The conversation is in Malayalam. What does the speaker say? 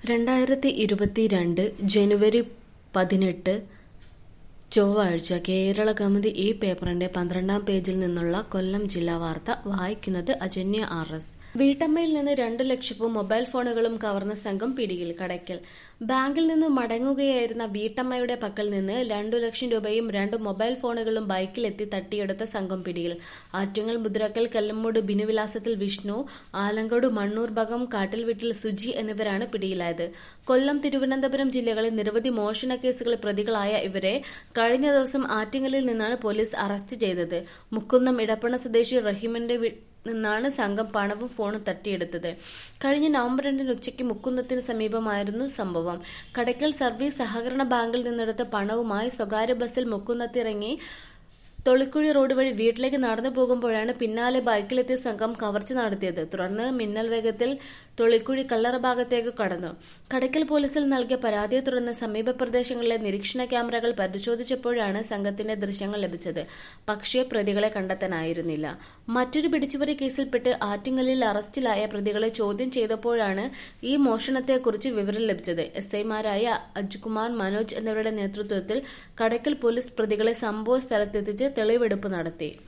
രണ്ടായിരത്തി ഇരുപത്തിരണ്ട് ജനുവരി പതിനെട്ട് ചൊവ്വാഴ്ച കേരള കൗമുദി ഈ പേപ്പറിന്റെ പന്ത്രണ്ടാം പേജിൽ നിന്നുള്ള കൊല്ലം ജില്ലാ വാർത്ത വായിക്കുന്നത് അജന്യ ആർ എസ് വീട്ടമ്മയിൽ നിന്ന് രണ്ടു ലക്ഷവും മൊബൈൽ ഫോണുകളും കവർന്ന സംഘം പിടിയിൽ കടയ്ക്കൽ ബാങ്കിൽ നിന്ന് മടങ്ങുകയായിരുന്ന വീട്ടമ്മയുടെ പക്കൽ നിന്ന് രണ്ടു ലക്ഷം രൂപയും രണ്ട് മൊബൈൽ ഫോണുകളും ബൈക്കിലെത്തി തട്ടിയെടുത്ത സംഘം പിടിയിൽ ആറ്റുങ്ങൽ മുദ്രക്കൽ കല്ലമ്മൂട് ബിനുവിലാസത്തിൽ വിഷ്ണു ആലങ്കോട് മണ്ണൂർ ഭഗം കാട്ടിൽ വീട്ടിൽ സുജി എന്നിവരാണ് പിടിയിലായത് കൊല്ലം തിരുവനന്തപുരം ജില്ലകളിൽ നിരവധി മോഷണ കേസുകളിൽ പ്രതികളായ ഇവരെ കഴിഞ്ഞ ദിവസം ആറ്റിങ്ങലിൽ നിന്നാണ് പോലീസ് അറസ്റ്റ് ചെയ്തത് മുക്കുന്നം ഇടപ്പണ സ്വദേശി റഹീമിന്റെ വീ- നിന്നാണ് സംഘം പണവും ഫോണും തട്ടിയെടുത്തത് കഴിഞ്ഞ നവംബർ രണ്ടിന് ഉച്ചയ്ക്ക് മുക്കുന്നത്തിന് സമീപമായിരുന്നു സംഭവം കടയ്ക്കൽ സർവീസ് സഹകരണ ബാങ്കിൽ നിന്നെടുത്ത പണവുമായി സ്വകാര്യ ബസ്സിൽ മുക്കുന്നത്തിറങ്ങി തൊളിക്കുഴി റോഡ് വഴി വീട്ടിലേക്ക് നടന്നു പോകുമ്പോഴാണ് പിന്നാലെ ബൈക്കിലെത്തിയ സംഘം കവർച്ച നടത്തിയത് തുടർന്ന് മിന്നൽ വേഗത്തിൽ തൊളിക്കുഴി കല്ലറ ഭാഗത്തേക്ക് കടന്നു കടയ്ക്കൽ പോലീസിൽ നൽകിയ പരാതിയെ തുടർന്ന് സമീപ പ്രദേശങ്ങളിലെ നിരീക്ഷണ ക്യാമറകൾ പരിശോധിച്ചപ്പോഴാണ് സംഘത്തിന്റെ ദൃശ്യങ്ങൾ ലഭിച്ചത് പക്ഷേ പ്രതികളെ കണ്ടെത്താനായിരുന്നില്ല മറ്റൊരു പിടിച്ചുപറി കേസിൽപ്പെട്ട് ആറ്റിങ്ങലിൽ അറസ്റ്റിലായ പ്രതികളെ ചോദ്യം ചെയ്തപ്പോഴാണ് ഈ മോഷണത്തെക്കുറിച്ച് വിവരം ലഭിച്ചത് എസ് ഐമാരായ അജ്കുമാർ മനോജ് എന്നിവരുടെ നേതൃത്വത്തിൽ കടയ്ക്കൽ പോലീസ് പ്രതികളെ സംഭവ സ്ഥലത്തെത്തിച്ച് തെളിവെടുപ്പ് നടത്തി